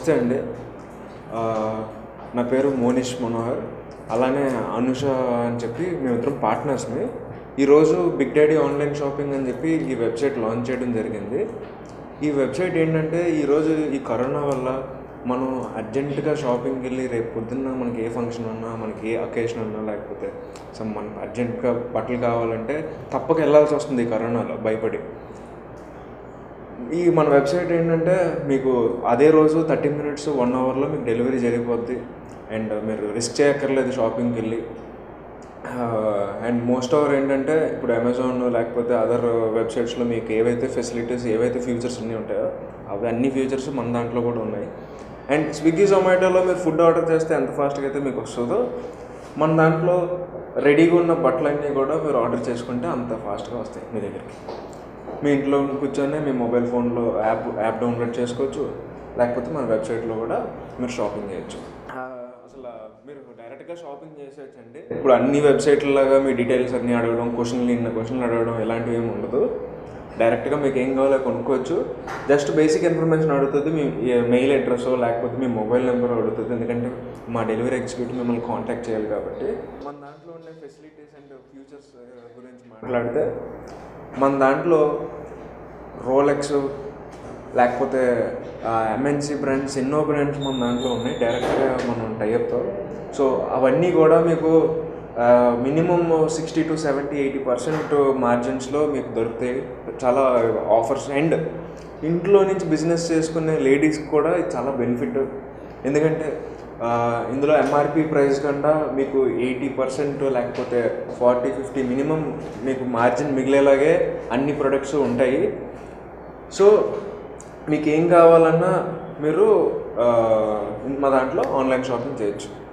నమస్తే అండి ఆ, నా పేరు మోనిష్ మనోహర్ అలానే అనుష అని చెప్పి మేమిద్దరం పార్ట్నర్స్ని ఈరోజు బిగ్ డాడీ ఆన్లైన్ షాపింగ్ అని చెప్పి ఈ వెబ్సైట్ లాంచ్ చేయడం జరిగింది ఈ వెబ్సైట్ ఏంటంటే ఈరోజు ఈ కరోనా వల్ల మనం అర్జెంటుగా షాపింగ్కి వెళ్ళి రేపు పొద్దున్న మనకి ఏ ఫంక్షన్ ఉన్నా మనకి ఏ అకేషన్ ఉన్నా లేకపోతే సమ్ మనకి అర్జెంటుగా బట్టలు కావాలంటే తప్పక వెళ్ళాల్సి వస్తుంది ఈ కరోనాలో భయపడి ఈ మన వెబ్సైట్ ఏంటంటే మీకు అదే రోజు థర్టీ మినిట్స్ వన్ అవర్లో మీకు డెలివరీ జరిగిపోద్ది అండ్ మీరు రిస్క్ చేయక్కర్లేదు షాపింగ్కి వెళ్ళి అండ్ మోస్ట్ ఓవర్ ఏంటంటే ఇప్పుడు అమెజాన్ లేకపోతే అదర్ వెబ్సైట్స్లో మీకు ఏవైతే ఫెసిలిటీస్ ఏవైతే ఫీచర్స్ అన్నీ ఉంటాయో అవి అన్ని ఫీచర్స్ మన దాంట్లో కూడా ఉన్నాయి అండ్ స్విగ్గీ జొమాటోలో మీరు ఫుడ్ ఆర్డర్ చేస్తే ఎంత ఫాస్ట్గా అయితే మీకు వస్తుందో మన దాంట్లో రెడీగా ఉన్న బట్టలన్నీ కూడా మీరు ఆర్డర్ చేసుకుంటే అంత ఫాస్ట్గా వస్తాయి మీ దగ్గరికి మీ ఇంట్లో కూర్చొని మీ మొబైల్ ఫోన్లో యాప్ యాప్ డౌన్లోడ్ చేసుకోవచ్చు లేకపోతే మన వెబ్సైట్లో కూడా మీరు షాపింగ్ చేయొచ్చు అసలు మీరు డైరెక్ట్గా షాపింగ్ చేసేయచ్చండి ఇప్పుడు అన్ని వెబ్సైట్లలాగా మీ డీటెయిల్స్ అన్నీ అడగడం క్వశ్చన్లు ఇన్న క్వశ్చన్లు అడగడం ఇలాంటివి ఏమి ఉండదు డైరెక్ట్గా మీకు ఏం కావాలో కొనుక్కోవచ్చు జస్ట్ బేసిక్ ఇన్ఫర్మేషన్ అడుగుతుంది మీ మెయిల్ అడ్రస్ లేకపోతే మీ మొబైల్ నెంబర్ అడుగుతుంది ఎందుకంటే మా డెలివరీ ఎగ్జిక్యూటివ్ మిమ్మల్ని కాంటాక్ట్ చేయాలి కాబట్టి మన దాంట్లో ఉండే ఫెసిలిటీస్ అండ్ ఫ్యూచర్స్ గురించి మాట్లాడితే మన దాంట్లో రోలెక్స్ లేకపోతే ఎంఎన్సి బ్రాండ్స్ ఎన్నో బ్రాండ్స్ మన దాంట్లో ఉన్నాయి డైరెక్ట్గా మనం టైప్తో సో అవన్నీ కూడా మీకు minimum sixty to seventy eighty percent మార్జిన్స్లో మీకు దొరుకుతాయి చాలా ఆఫర్స్ అండ్ ఇంట్లో నుంచి బిజినెస్ చేసుకునే లేడీస్కి కూడా ఇది చాలా బెనిఫిట్ ఎందుకంటే ఆ, ఇందులో ఎంఆర్పి ప్రైస్ కన్నా మీకు ఎయిటీ పర్సెంట్ లేకపోతే ఫార్టీ ఫిఫ్టీ మినిమం మీకు మార్జిన్ మిగిలేలాగే అన్ని ప్రొడక్ట్స్ ఉంటాయి సో మీకు ఏం కావాలన్నా మీరు ఆ, మా దాంట్లో ఆన్లైన్ షాపింగ్ చేయొచ్చు